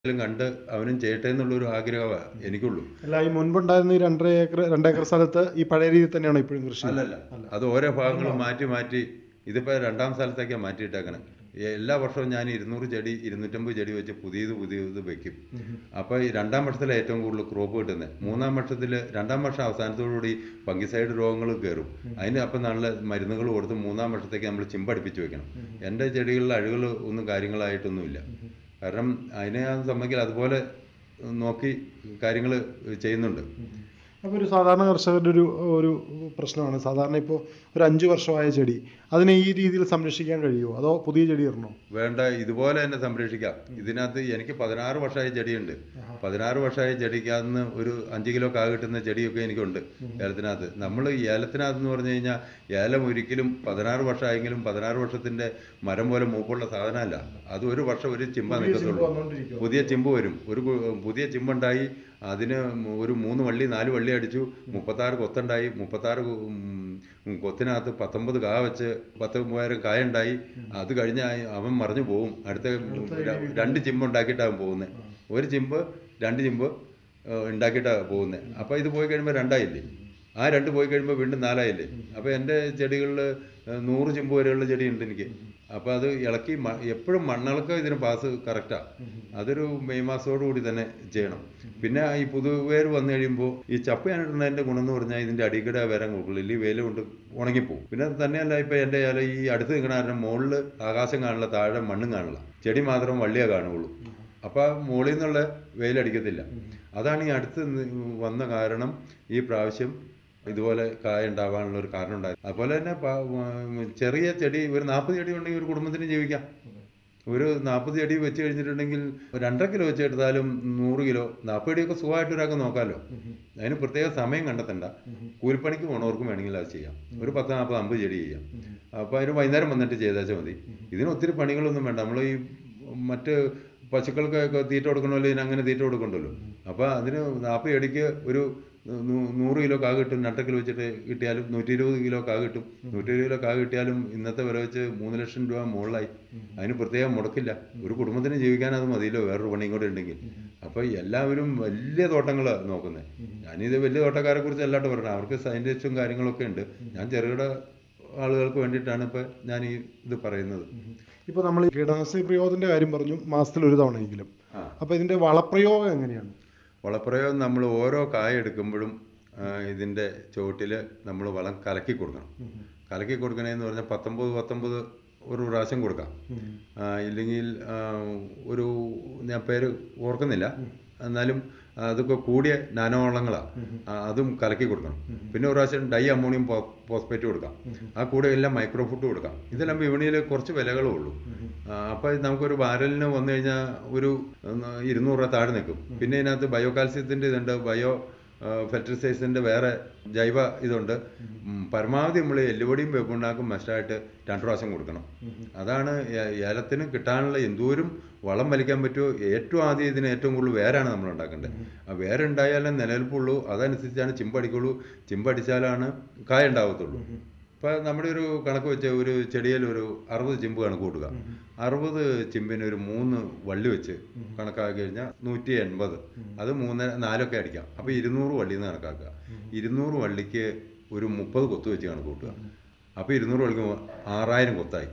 ലും കണ്ട് അവനും ചെയ്യട്ടെ എന്നുള്ളൊരു ആഗ്രഹമാണ് എനിക്കുള്ളൂ അല്ല ഈ മുൻപുണ്ടായിരുന്ന ഈ രണ്ടര ഏക്കർ രണ്ടേക്കർ സ്ഥലത്ത് ഈ പഴയ രീതിയിൽ തന്നെയാണോ ഇപ്പോഴും കൃഷി അല്ലല്ല അത് ഓരോ ഭാഗങ്ങളും മാറ്റി മാറ്റി ഇതിപ്പോൾ രണ്ടാം സ്ഥലത്തേക്കാണ് മാറ്റിയിട്ടേക്കണേ എല്ലാ വർഷവും ഞാൻ ഇരുന്നൂറ് ചെടി ഇരുന്നൂറ്റമ്പത് ചെടി വെച്ച് പുതിയത് പുതിയത് വെക്കും അപ്പോൾ ഈ രണ്ടാം വർഷത്തിലാണ് ഏറ്റവും കൂടുതൽ ക്രോപ്പ് കിട്ടുന്നത് മൂന്നാം വർഷത്തിൽ രണ്ടാം വർഷം അവസാനത്തോടുകൂടി ഫംഗിസൈഡ് രോഗങ്ങൾ കയറും അതിന് അപ്പം നല്ല മരുന്നുകൾ കൊടുത്ത് മൂന്നാം വർഷത്തേക്ക് നമ്മൾ ചിമ്പടിപ്പിച്ച് വെക്കണം എൻ്റെ ചെടികളിൽ അഴുകൾ ഒന്നും കാര്യങ്ങളായിട്ടൊന്നുമില്ല കാരണം അതിനെ ഞാൻ സമ്മതിക്കില്ല അതുപോലെ നോക്കി കാര്യങ്ങൾ ചെയ്യുന്നുണ്ട് അപ്പോൾ ഒരു സാധാരണ കർഷകരുടെ ഒരു ഒരു പ്രശ്നമാണ് സാധാരണ ഇപ്പോൾ ഒരു അഞ്ച് വർഷമായ ചെടി അതിനെ ഈ രീതിയിൽ സംരക്ഷിക്കാൻ കഴിയുമോ അതോ പുതിയ ചെടി ഇടണോ വേണ്ട ഇതുപോലെ തന്നെ സംരക്ഷിക്കാം ഇതിനകത്ത് എനിക്ക് പതിനാറ് വർഷമായ ചെടിയുണ്ട് പതിനാറ് വർഷമായ ചെടിക്കകത്ത് ഒരു അഞ്ച് കിലോ കാ കിട്ടുന്ന ചെടിയൊക്കെ എനിക്കുണ്ട് ഏലത്തിനകത്ത് നമ്മൾ ഈ ഏലത്തിനകത്ത് എന്ന് പറഞ്ഞു കഴിഞ്ഞാൽ ഏലം ഒരിക്കലും പതിനാറ് വർഷമായെങ്കിലും പതിനാറ് വർഷത്തിന്റെ മരം പോലെ മൂപ്പുള്ള സാധനമല്ല അത് ഒരു വർഷം ഒരു ചിമ്പ നിൽക്കത്തുള്ളൂ വന്നുകൊണ്ടിരിക്കും പുതിയ ചിമ്പ് വരും ഒരു കു- പുതിയ ചിമ്പുണ്ടായി അതിന് ഒരു മൂന്ന് വള്ളി നാല് വള്ളി അടിച്ചു മുപ്പത്താറ് കൊത്തുണ്ടായി മുപ്പത്താറ് കു- ഉം, കൊത്തിനകത്ത് പത്തൊമ്പത് കാ വെച്ച് പത്ത് മൂവായിരം കായ ഉണ്ടായി അത് കഴിഞ്ഞ് ആ- അവൻ മറിഞ്ഞു പോകും അടുത്ത ര- രണ്ട് ചിമ്പ് ഉണ്ടാക്കിയിട്ടാണ് പോകുന്നത് ഒരു ചിമ്പ് രണ്ട് ചിമ്പ് ഏഹ്, ഉണ്ടാക്കിയിട്ടാണ് പോകുന്നത് അപ്പോൾ ഇത് പോയി കഴിയുമ്പോൾ രണ്ടായില്ലേ ആ രണ്ട് പോയി കഴിയുമ്പോൾ വീണ്ടും നാലായില്ലേ അപ്പോൾ എൻ്റെ ചെടികളിൽ നൂറ് ചിമ്പ് വരെയുള്ള ചെടിയുണ്ട് എനിക്ക് അപ്പോൾ അത് ഇളക്കി മ- എപ്പോഴും മണ്ണിളക്കം ഇതിന് പാസ് കറക്റ്റാണ് അതൊരു മെയ് മാസത്തോടു കൂടി തന്നെ ചെയ്യണം പിന്നെ ഈ പുതുവേര് വന്നു കഴിയുമ്പോൾ ഈ ചപ്പ് ഞാനിടുന്നതിൻ്റെ ഗുണം എന്ന് പറഞ്ഞാൽ ഇതിൻ്റെ അടിക്കട വരാൻ കൊടുക്കില്ല ഇല്ലെങ്കിൽ വെയിൽ കൊണ്ട് ഉണങ്ങിപ്പോകും പിന്നെ അത് തന്നെയല്ല ഇപ്പോൾ എൻ്റെ ഇല ഈ അടുത്ത് നിൽക്കണ കാരണം മുകളിൽ ആകാശം കാണില്ല താഴെ മണ്ണും കാണില്ല ചെടി മാത്രം വള്ളിയേ കാണുകയുള്ളൂ അപ്പോൾ മുകളിൽ നിന്നുള്ള വെയിലടിക്കത്തില്ല അതാണ് ഈ അടുത്ത് നി- വന്ന കാരണം ഈ പ്രാവശ്യം ഇതുപോലെ കായ ഉണ്ടാവാനുള്ള ഒരു കാരണം ഉണ്ടായി അതുപോലെ തന്നെ പ- ഉം, ചെറിയ ചെടി ഒരു നാൽപ്പത് ചെടി ഉണ്ടെങ്കിൽ ഒരു കുടുംബത്തിന് ജീവിക്കാം ഒരു നാൽപ്പത് ചെടി വെച്ച് കഴിഞ്ഞിട്ടുണ്ടെങ്കിൽ ഒരു രണ്ടര കിലോ വെച്ച് എടുത്താലും നൂറ് കിലോ നാൽപ്പത് ചെടിയൊക്കെ സുഖമായിട്ട് ഒരാൾക്ക് നോക്കാമല്ലോ അതിന് പ്രത്യേക സമയം കണ്ടെത്തണ്ട കൂലിപ്പണിക്ക് പോണവർക്കും വേണമെങ്കിൽ അത് ചെയ്യാം ഒരു പത്ത് നാൽപ്പത് അമ്പത് ചെടി ചെയ്യാം അപ്പോൾ അതിന് വൈകുന്നേരം വന്നിട്ട് ചെയ്താച്ചാൽ മതി ഇതിന് ഒത്തിരി പണികളൊന്നും വേണ്ട നമ്മൾ ഈ മറ്റ് പശുക്കൾക്കൊക്കെ തീറ്റ കൊടുക്കണമല്ലോ ഇതിന് അങ്ങനെ തീറ്റ കൊടുക്കണ്ടല്ലോ അപ്പോൾ അതിന് നാൽപ്പത് ചെടിക്ക് ഒരു നൂ- നൂറ് കിലോ കാ കിട്ടും രണ്ടര കിലോ വെച്ചിട്ട് കിട്ടിയാലും നൂറ്റി ഇരുപത് കിലോ കാ കിട്ടും നൂറ്റി ഇരുപത് കിലോ കാ കിട്ടിയാലും ഇന്നത്തെ വില വെച്ച് മൂന്ന് ലക്ഷം രൂപ മുകളിലായി അതിന് പ്രത്യേകം മുടക്കില്ല ഒരു കുടുംബത്തിന് ജീവിക്കാൻ അത് മതിയല്ലോ വേറൊരു പണിയും കൂടെ ഉണ്ടെങ്കിൽ അപ്പോൾ എല്ലാവരും വലിയ തോട്ടങ്ങൾ നോക്കുന്നത് ഞാനിത് വലിയ തോട്ടക്കാരെ കുറിച്ച് അല്ലാണ്ട് പറഞ്ഞത് അവർക്ക് സയൻറ്റിസ്റ്റും കാര്യങ്ങളൊക്കെ ഉണ്ട് ഞാൻ ചെറുകിട ആളുകൾക്ക് വേണ്ടിയിട്ടാണ് ഇപ്പോൾ ഞാൻ ഈ ഇത് പറയുന്നത് ഇപ്പോൾ നമ്മൾ കീടനാശിനി പ്രയോഗത്തിന്റെ കാര്യം പറഞ്ഞു മാസത്തിൽ ഒരു തവണയെങ്കിലും ആ. അപ്പോൾ ഇതിന്റെ വളപ്രയോഗം എങ്ങനെയാണ് വളപ്രയോഗം നമ്മൾ ഓരോ കായ എടുക്കുമ്പോഴും ആ, ഇതിൻ്റെ ചുവട്ടിൽ നമ്മൾ വളം കലക്കി കൊടുക്കണം കലക്കി കൊടുക്കണേന്ന് പറഞ്ഞാൽ പത്തൊമ്പത് പത്തൊമ്പത് ഒരു പ്രാവശ്യം കൊടുക്കാം ആ, ഇല്ലെങ്കിൽ ആ, ഒരു ഞാൻ പേര് ഓർക്കുന്നില്ല എന്നാലും അതൊക്കെ കൂടിയ നാനോ വളങ്ങളാണ് അതും കലക്കി കൊടുക്കണം പിന്നെ ഒരു പ്രാവശ്യം ഡൈ അമോണിയം ഫോസ്ഫേറ്റ് കൊടുക്കാം ആ കൂടെ എല്ലാം മൈക്രോ ഫുഡ് കൊടുക്കാം ഇതെല്ലാം വിപണിയിൽ കുറച്ച് വിലകളേ ഉള്ളൂ ആ, അപ്പോൾ നമുക്കൊരു ബാരലിന് വന്നു കഴിഞ്ഞാൽ ഒരു ഉം, ഇരുന്നൂറ് രൂപ താഴെ നിൽക്കും പിന്നെ ഇതിനകത്ത് ബയോ കാൽസ്യത്തിൻ്റെ ഇതുണ്ട് ബയോ ഫെർട്ടിലൈസേഴ്സിൻ്റെ വേറെ ജൈവ ഇതുണ്ട് ഉം, പരമാവധി നമ്മൾ എല്ലുപൊടിയും വെപ്പുണ്ടാക്കും മസ്റ്റായിട്ട് രണ്ട് പ്രാവശ്യം കൊടുക്കണം അതാണ് ഏ- ഏലത്തിന് കിട്ടാനുള്ള എന്തോരം വളം വലിക്കാൻ പറ്റുമോ ഏറ്റവും ആദ്യം ഇതിന് ഏറ്റവും കൂടുതൽ വേരാണ് നമ്മൾ ഉണ്ടാക്കേണ്ടത് ആ വേരുണ്ടായാലേ നിലനിൽപ്പുള്ളൂ അതനുസരിച്ചാണ് ചിമ്പടിക്കുള്ളൂ ചിമ്പടിച്ചാലാണ് കായ ഉണ്ടാവത്തുള്ളൂ ഇപ്പം നമ്മുടെ ഒരു കണക്ക് വെച്ച് ഒരു ചെടിയിൽ ഒരു അറുപത് ചിമ്പ് കണക്ക് കൂട്ടുക അറുപത് ചിമ്പിന് ഒരു മൂന്ന് വള്ളി വെച്ച് കണക്കാക്കി കഴിഞ്ഞാൽ നൂറ്റി എൺപത് അത് മൂന്ന് നാലൊക്കെ അടിക്കാം അപ്പോൾ ഇരുന്നൂറ് വള്ളി എന്ന് കണക്കാക്കുക ഇരുന്നൂറ് വള്ളിക്ക് ഒരു മുപ്പത് കൊത്ത് വെച്ച് കണക്ക് കൂട്ടുക അപ്പോൾ ഇരുന്നൂറ് വള്ളിക്ക് ആറായിരം കൊത്തായി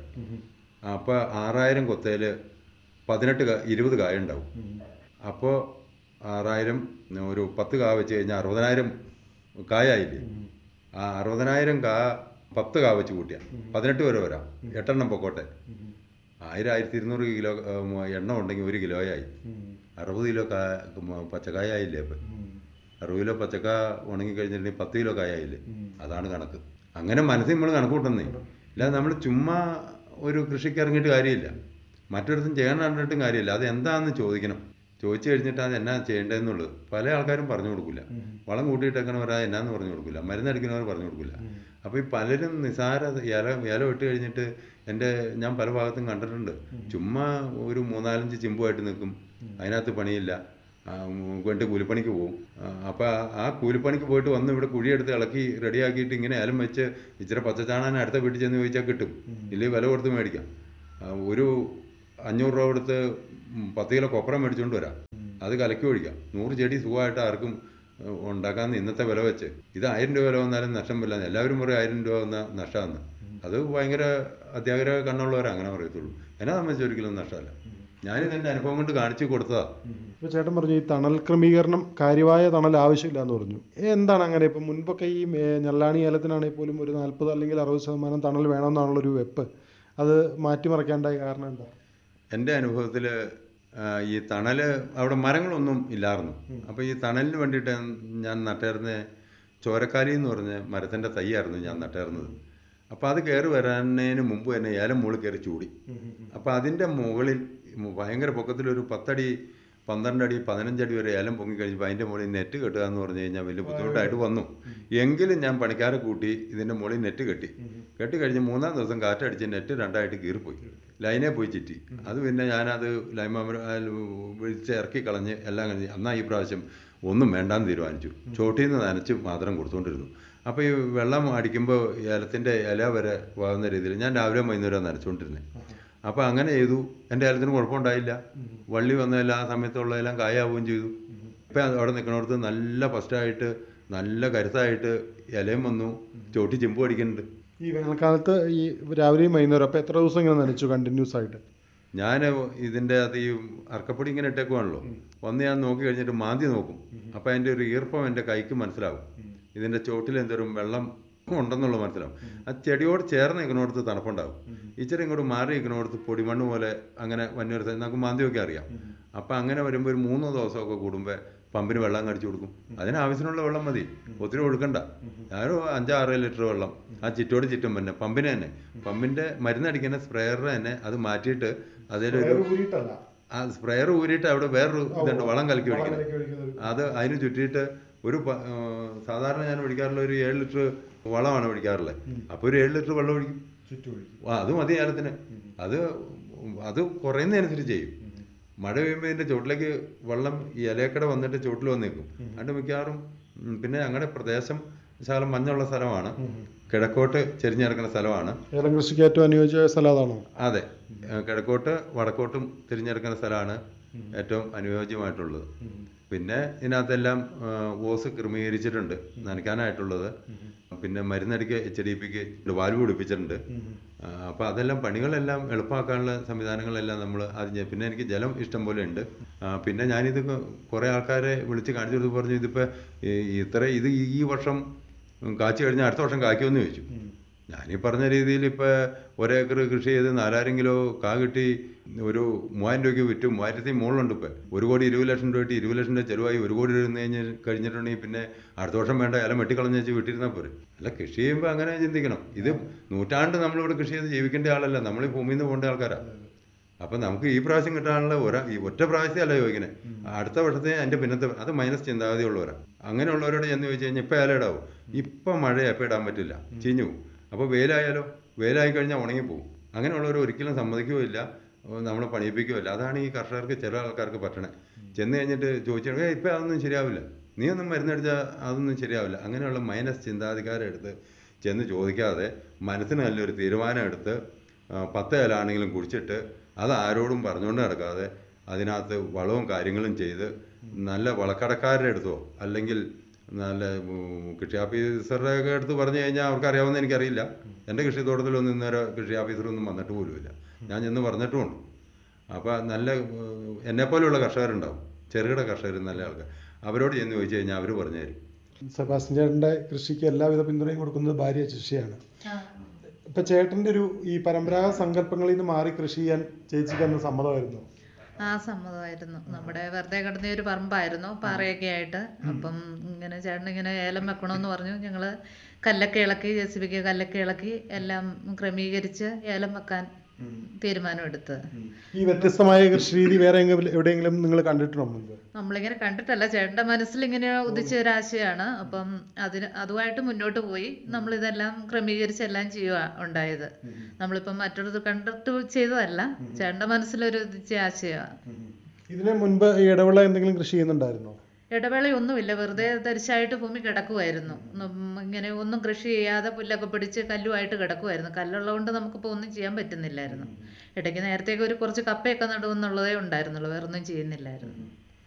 അപ്പോൾ ആറായിരം കൊത്തയിൽ പതിനെട്ട് കാ ഇരുപത് കായ ഉണ്ടാവും അപ്പോൾ ആറായിരം ഒരു പത്ത് കാ വെച്ച് കഴിഞ്ഞാൽ അറുപതിനായിരം കായായില്ലേ ആ അറുപതിനായിരം കാ പത്ത് കാ വെച്ച് കൂട്ടിയ പതിനെട്ട് വരെ വരാം എട്ടെണ്ണം പൊക്കോട്ടെ ആയിരം ആയിരത്തി ഇരുന്നൂറ് കിലോ ഉം, എണ്ണ ഉണ്ടെങ്കിൽ ഒരു കിലോയായി അറുപത് കിലോ കാ ഉം, പച്ചക്കായ ആയില്ലേ അപ്പം അറുപത് കിലോ പച്ചക്ക ഉണങ്ങി കഴിഞ്ഞിട്ടുണ്ടെങ്കിൽ പത്ത് കിലോ കായായില്ലേ അതാണ് കണക്ക് അങ്ങനെ മനസ്സിൽ നമ്മൾ കണക്ക് കൂട്ടുന്നേ ഇല്ലാതെ നമ്മൾ ചുമ്മാ ഒരു കൃഷിക്ക് ഇറങ്ങിയിട്ട് കാര്യമില്ല മറ്റൊരിടത്തും ചെയ്യാൻ കണ്ടിട്ടും കാര്യമില്ല അത് എന്താണെന്ന് ചോദിക്കണം ചോദിച്ചു കഴിഞ്ഞിട്ട് അത് എന്നാ ചെയ്യേണ്ടതെന്നുള്ളത് പല ആൾക്കാരും പറഞ്ഞു കൊടുക്കില്ല വളം കൂട്ടിയിട്ടേക്കണവർ അത് എന്നാന്ന് പറഞ്ഞു കൊടുക്കില്ല മരുന്നടിക്കുന്നവർ പറഞ്ഞു കൊടുക്കില്ല അപ്പോൾ ഈ പലരും നിസാര ഇല ഇല ഇട്ട് കഴിഞ്ഞിട്ട് എൻ്റെ ഞാൻ പല ഭാഗത്തും കണ്ടിട്ടുണ്ട് ചുമ്മാ ഒരു മൂന്നാലഞ്ച് ചിമ്പുമായിട്ട് നിൽക്കും അതിനകത്ത് പണിയില്ല ആ, ഉം, കൊണ്ട് കൂലിപ്പണിക്ക് പോകും അപ്പോൾ ആ കൂലിപ്പണിക്ക് പോയിട്ട് വന്ന് ഇവിടെ കുഴിയെടുത്ത് ഇളക്കി റെഡിയാക്കിയിട്ട് ഇങ്ങനെ ഏലം വെച്ച് ഇച്ചിരി പച്ചച്ചാണാൻ അടുത്ത വീട്ടിൽ ചെന്ന് ചോദിച്ചാൽ കിട്ടും ഇല്ലെങ്കിൽ വില കൊടുത്ത് മേടിക്കാം ആ, ഒരു അഞ്ഞൂറ് രൂപ കൊടുത്ത് ഉം പത്ത് കിലോ കൊപ്ര മേടിച്ചുകൊണ്ട് വരാം അത് കലക്കി ഒഴിക്കാം നൂറ് ചെടി സുഖമായിട്ട് ആർക്കും ഏഹ്, ഉണ്ടാക്കാന്ന് ഇന്നത്തെ വില വെച്ച് ഇത് ആയിരം രൂപ വില വന്നാലും നഷ്ടം വരില്ല എല്ലാവരും പറയും ആയിരം രൂപ വന്ന നഷ്ടമാണ് അത് ഭയങ്കര അത്യാഗ്രഹ കണ്ണുള്ളവരെ അങ്ങനെ പറയത്തുള്ളൂ എന്നെ സംബന്ധിച്ച് ഒരിക്കലും നഷ്ടമല്ല ഞാനിത് എൻ്റെ അനുഭവം കൊണ്ട് കാണിച്ചു കൊടുത്തതാ ഇപ്പൊ ചേട്ടൻ പറഞ്ഞു ഈ തണൽ ക്രമീകരണം കാര്യമായ തണൽ ആവശ്യമില്ല എന്ന് പറഞ്ഞു എന്താണ് അങ്ങനെ ഇപ്പൊ മുൻപൊക്കെ ഈ ഏ, ഞെല്ലാണി ഏലത്തിനാണെങ്കിൽ പോലും ഒരു നാൽപ്പത് അല്ലെങ്കിൽ അറുപത് ശതമാനം തണൽ വേണമെന്നാണുള്ള ഒരു വെപ്പ് അത് മാറ്റിമറിക്കാണ്ടായ കാരണം എന്താ എൻ്റെ അനുഭവത്തിൽ ഈ തണൽ അവിടെ മരങ്ങളൊന്നും ഇല്ലായിരുന്നു അപ്പോൾ ഈ തണലിന് വേണ്ടിയിട്ട് ഞാൻ നട്ടായിരുന്ന ചോരക്കാലി എന്ന് പറഞ്ഞ മരത്തിൻ്റെ തൈയായിരുന്നു ഞാൻ നട്ടായിരുന്നത് അപ്പോൾ അത് കയറി വരാനതിന് മുമ്പ് തന്നെ ഏലം മുകളിൽ കയറി ചൂടി അപ്പോൾ അതിൻ്റെ മുകളിൽ ഭയങ്കര പൊക്കത്തിലൊരു പത്തടി പന്ത്രണ്ട് അടി പതിനഞ്ചടി വരെ ഏലം പൊങ്ങിക്കഴിഞ്ഞപ്പോൾ അതിൻ്റെ മുകളിൽ നെറ്റ് കെട്ടുക എന്ന് പറഞ്ഞു കഴിഞ്ഞാൽ വലിയ ബുദ്ധിമുട്ടായിട്ട് വന്നു എങ്കിലും ഞാൻ പണിക്കാരെ കൂട്ടി ഇതിൻ്റെ മുകളിൽ നെറ്റ് കെട്ടി കെട്ടി കഴിഞ്ഞ് മൂന്നാം ദിവസം കാറ്റടിച്ച് നെറ്റ് രണ്ടായിട്ട് കീറിപ്പോയി ലൈനെ പോയി ചുറ്റി അത് പിന്നെ ഞാനത് ലൈമ വിളിച്ച് ഇറക്കി കളഞ്ഞ് എല്ലാം കഴിഞ്ഞ് എന്നാൽ ഈ പ്രാവശ്യം ഒന്നും വേണ്ടാന്ന് തീരുമാനിച്ചു ചോട്ടിൽ നിന്ന് നനച്ച് മാത്രം കൊടുത്തുകൊണ്ടിരുന്നു അപ്പോൾ ഈ വെള്ളം അടിക്കുമ്പോൾ ഏലത്തിൻ്റെ ഇല വരെ വാകുന്ന രീതിയിൽ ഞാൻ രാവിലെ വൈകുന്നേരം നനച്ചുകൊണ്ടിരുന്നത് അപ്പോൾ അങ്ങനെ ചെയ്തു എൻ്റെ ഏലത്തിന് കുഴപ്പമുണ്ടായില്ല വള്ളി വന്നതെല്ലാം ആ സമയത്തുള്ളതെല്ലാം കായാവുകയും ചെയ്തു ഇപ്പം അവിടെ നിൽക്കണോടത്ത് നല്ല ഫസ്റ്റായിട്ട് നല്ല കരുത്തായിട്ട് ഇലയും വന്നു ചോട്ടി ചെമ്പ് അടിക്കുന്നുണ്ട് ഈ വേനൽക്കാലത്ത് ഈ രാവിലെയും വൈകുന്നേരം അപ്പൊ എത്ര ദിവസം ഇങ്ങനെ നനച്ചു കണ്ടിന്യൂസ് ആയിട്ട് ഞാൻ ഇതിൻ്റെ അത് ഈ അർക്കപ്പൊടി ഇങ്ങനെ ഇട്ടേക്കുവാണല്ലോ വന്ന് ഞാൻ നോക്കി കഴിഞ്ഞിട്ട് മാന്തി നോക്കും അപ്പോൾ അതിൻ്റെ ഒരു ഈർപ്പം എൻ്റെ കൈക്ക് മനസ്സിലാവും ഇതിൻ്റെ ചോട്ടിൽ എന്തോരം വെള്ളം ഉണ്ടെന്നുള്ളത് മനസ്സിലാവും ആ ചെടിയോട് ചേർന്ന് നിൽക്കുന്നിടത്ത് തണുപ്പുണ്ടാവും ഇച്ചിരി ഇങ്ങോട്ട് മാറി നിൽക്കുന്നിടത്ത് പൊടിമണ്ണ് പോലെ അങ്ങനെ വന്യൊരു സ്ഥലം നമുക്ക് മാന്തിയൊക്കെ അറിയാം അപ്പം അങ്ങനെ വരുമ്പോൾ ഒരു മൂന്നോ ദിവസമൊക്കെ കൂടുമ്പോൾ പമ്പിന് വെള്ളം കടിച്ചു കൊടുക്കും അതിനാവശ്യത്തിനുള്ള വെള്ളം മതി ഒത്തിരി കൊടുക്കണ്ട ഞാനൊരു അഞ്ചാറ് ലിറ്റർ വെള്ളം ആ ചിറ്റോട് ചുറ്റും തന്നെ പമ്പിന് തന്നെ പമ്പിൻ്റെ മരുന്നടിക്കുന്ന സ്പ്രേയറിന് തന്നെ അത് മാറ്റിയിട്ട് അതിലൊരു ഊരിയിട്ടല്ല ആ സ്പ്രേയർ ഊരിയിട്ട് അവിടെ വേറൊരു ഇതുണ്ട് വളം കലക്കി ഒഴിക്കുന്നത് അത് അതിന് ചുറ്റിയിട്ട് ഒരു പ- ആ, സാധാരണ ഞാൻ ഒഴിക്കാറുള്ള ഒരു ഏഴ് ലിറ്റർ വളമാണ് ഒഴിക്കാറുള്ളത് അപ്പോൾ ഒരു ഏഴ് ലിറ്റർ വെള്ളം ഒഴിക്കും ആ അത് മതി ഏലത്തിന് അത് അത് കുറയുന്നതനുസരിച്ച് ചെയ്യും മഴ പെയ്യുമ്പോൾ ഇതിൻ്റെ ചുവട്ടിലേക്ക് വെള്ളം ഈ ഇലയക്കട വന്നിട്ട് ചുവട്ടിൽ വന്ന് നിൽക്കും അതുകൊണ്ട് മിക്കവാറും ഉം, പിന്നെ ഞങ്ങളുടെ പ്രദേശം ശകലം മഞ്ഞുള്ള സ്ഥലമാണ് കിഴക്കോട്ട് ചെരിഞ്ഞ് കിടക്കുന്ന സ്ഥലമാണ് ഏലം കൃഷിക്ക് ഏറ്റവും അനുയോജ്യമായ സ്ഥലം അതാണോ അതെ ഏഹ് കിഴക്കോട്ട് വടക്കോട്ടും തിരിഞ്ഞെടുക്കുന്ന സ്ഥലമാണ് ഏറ്റവും അനുയോജ്യമായിട്ടുള്ളത് പിന്നെ ഇതിനകത്തെല്ലാം ഏഹ് ഓസ് ക്രമീകരിച്ചിട്ടുണ്ട് നനയ്ക്കാനായിട്ടുള്ളത് പിന്നെ മരുന്നടിക്ക് എച്ച് ഡി പിക്ക് വാൽവ് പിടിപ്പിച്ചിട്ടുണ്ട് അപ്പോൾ അതെല്ലാം പണികളെല്ലാം എളുപ്പമാക്കാനുള്ള സംവിധാനങ്ങളെല്ലാം നമ്മൾ അത് ചെയ്യും. പിന്നെ എനിക്ക് ജലം ഇഷ്ടം പോലെ ഉണ്ട് ആ, പിന്നെ ഞാനിത് കുറേ ആൾക്കാരെ വിളിച്ച് കാണിച്ചു കൊടുത്ത് പറഞ്ഞു ഇതിപ്പോൾ ഇത്ര ഇത് ഈ വർഷം കാച്ചു കഴിഞ്ഞാൽ അടുത്ത വർഷം കായ്ക്കുമെന്ന് ചോദിച്ചു ഞാനീ പറഞ്ഞ രീതിയിൽ ഇപ്പോൾ ഒരേക്കർ കൃഷി ചെയ്ത് നാലായിരം കിലോ കാ കിട്ടി ഒരു മൂവായിരം രൂപയ്ക്ക് വിറ്റ് മൂവായിരത്തി മുകളിലുണ്ട് ഇപ്പം ഒരു കോടി ഇരുപത് ലക്ഷം രൂപ കിട്ടി ഇരുപത് ലക്ഷം രൂപ ചെലവായി ഒരു കോടി ഇരുന്ന് കഴിഞ്ഞ് കഴിഞ്ഞിട്ടുണ്ടെങ്കിൽ പിന്നെ അടുത്ത വർഷം വേണ്ട ഇല വെട്ടിക്കളഞ്ഞ് വെച്ച് വിട്ടിരുന്നാൽ പോരെ അല്ല കൃഷി ചെയ്യുമ്പോൾ അങ്ങനെ ചിന്തിക്കണം ഇത് നൂറ്റാണ്ട് നമ്മളിവിടെ കൃഷി ചെയ്ത് ജീവിക്കേണ്ട ആളല്ല നമ്മൾ ഈ ഭൂമിയിൽ നിന്ന് പോകേണ്ട ആൾക്കാരാണ് അപ്പം നമുക്ക് ഈ പ്രാവശ്യം കിട്ടാനുള്ള ഒരാ ഈ ഒറ്റ പ്രാവശ്യമല്ല ചോദിക്കുന്നത് അടുത്ത വർഷത്തെ അതിൻ്റെ പിന്നത്തെ അത് മൈനസ് ചിന്താഗതിയുള്ളവരാ അങ്ങനെയുള്ളവരോട് ചെന്ന് ചോദിച്ചു കഴിഞ്ഞാൽ ഇപ്പം ഇല ഇടാവും ഇപ്പം മഴ എപ്പോൾ ഇടാൻ പറ്റില്ല ചീഞ്ഞു പോകും അപ്പോൾ വെയിലായാലോ വെയിലായി കഴിഞ്ഞാൽ ഉണങ്ങിപ്പോവും അങ്ങനെയുള്ളവർ ഒരിക്കലും സമ്മതിക്കുകയില്ല നമ്മൾ പണിയിപ്പിക്കുകയില്ല അതാണ് ഈ കർഷകർക്ക് ചില ആൾക്കാർക്ക് പറ്റണേ ചെന്ന് കഴിഞ്ഞിട്ട് ചോദിച്ചു ഏ ഇപ്പം അതൊന്നും ശരിയാവില്ല നീ ഒന്നും മരുന്നടിച്ചാൽ അതൊന്നും ശരിയാവില്ല അങ്ങനെയുള്ള മൈനസ് ചിന്താധികാരം എടുത്ത് ചെന്ന് ചോദിക്കാതെ മനസ്സിന് നല്ലൊരു തീരുമാനം എടുത്ത് ആ, പത്ത് ഇലാണെങ്കിലും കുടിച്ചിട്ട് അത് ആരോടും പറഞ്ഞുകൊണ്ട് നടക്കാതെ അതിനകത്ത് വളവും കാര്യങ്ങളും ചെയ്ത് നല്ല വളക്കടക്കാരുടെ അടുത്തോ അല്ലെങ്കിൽ നല്ല ഉം, കൃഷി ഓഫീസറുടെ ഒക്കെ അടുത്ത് പറഞ്ഞു കഴിഞ്ഞാൽ അവർക്ക് അറിയാവുന്ന എനിക്കറിയില്ല എൻ്റെ കൃഷിത്തോട്ടത്തിലൊന്നും ഇന്നേരം കൃഷി ഓഫീസറൊന്നും വന്നിട്ട് പോലുമില്ല ഞാൻ ചെന്ന് പറഞ്ഞിട്ടുമുണ്ട് അപ്പോൾ നല്ല ഉം, എന്നെപ്പോലെയുള്ള കർഷകരുണ്ടാവും ചെറുകിട കർഷകർ നല്ല ആൾക്കാർ അവരോട് ചെന്ന് ചോദിച്ചു കഴിഞ്ഞാൽ അവർ പറഞ്ഞു തരും സെബാസ്റ്റ്യൻ ചേട്ടന്റെ കൃഷിക്ക് എല്ലാവിധ പിന്തുണയും കൊടുക്കുന്നത് ഭാര്യ ശിഷ്യയാണ് ഇപ്പൊ ചേട്ടന്റെ ഒരു ഈ പരമ്പരാഗത സങ്കല്പങ്ങളിൽ നിന്ന് മാറി കൃഷി ചെയ്യാൻ ചേച്ചിക്ക് അന്ന് സമ്മതമായിരുന്നു ആ സമ്മതമായിരുന്നു നമ്മുടെ വെറുതെ കിടന്ന ഒരു പറമ്പായിരുന്നു പാറയൊക്കെ ആയിട്ട് അപ്പം ഇങ്ങനെ ചേട്ടൻ ഇങ്ങനെ ഏലം വെക്കണമെന്ന് പറഞ്ഞു ഞങ്ങള് കല്ലൊക്കെ ഇളക്കി ജെ സി ബിക്ക് കല്ലൊക്കെ ഇളക്കി എല്ലാം ക്രമീകരിച്ച് ഏലം വെക്കാൻ തീരുമാനമെടുത്ത് ഈ വ്യത്യസ്തമായ കൃഷി രീതി വേറെ എങ്കിലും- എവിടെയെങ്കിലും നിങ്ങൾ കണ്ടിട്ടുണ്ടോ മുൻപ് നമ്മളിങ്ങനെ കണ്ടിട്ടല്ല ചേട്ടൻ്റെ മനസ്സിൽ ഇങ്ങനെ ഉദിച്ച ഒരു ആശയമാണ് അപ്പം അതിന് അതുമായിട്ട് മുന്നോട്ട് പോയി നമ്മളിതെല്ലാം ക്രമീകരിച്ച് എല്ലാം ചെയ്യുക ഉണ്ടായത് നമ്മളിപ്പം മറ്റൊരു കണ്ടിട്ട് ചെയ്തതല്ല ചേട്ടൻ്റെ മനസ്സിലൊരു ഉദിച്ച ആശയമാണ് ഇതിന് മുൻപ് ഈ ഇടവിള എന്തെങ്കിലും കൃഷി ചെയ്യുന്നുണ്ടായിരുന്നോ ഇടവേളയൊന്നുമില്ല വെറുതെ തരിശായിട്ട് ഭൂമി കിടക്കുമായിരുന്നു ഉം, ഇങ്ങനെ ഒന്നും കൃഷി ചെയ്യാതെ പുല്ലൊക്കെ പിടിച്ച് കല്ലുമായിട്ട് കിടക്കുമായിരുന്നു കല്ലുള്ളതുകൊണ്ട് നമുക്കിപ്പോൾ ഒന്നും ചെയ്യാൻ പറ്റുന്നില്ലായിരുന്നു ഇടയ്ക്ക് നേരത്തേക്ക് ഒരു കുറച്ച് കപ്പയൊക്കെ നടുമെന്നുള്ളതേ ഉണ്ടായിരുന്നുള്ളൂ വേറൊന്നും ചെയ്യുന്നില്ലായിരുന്നു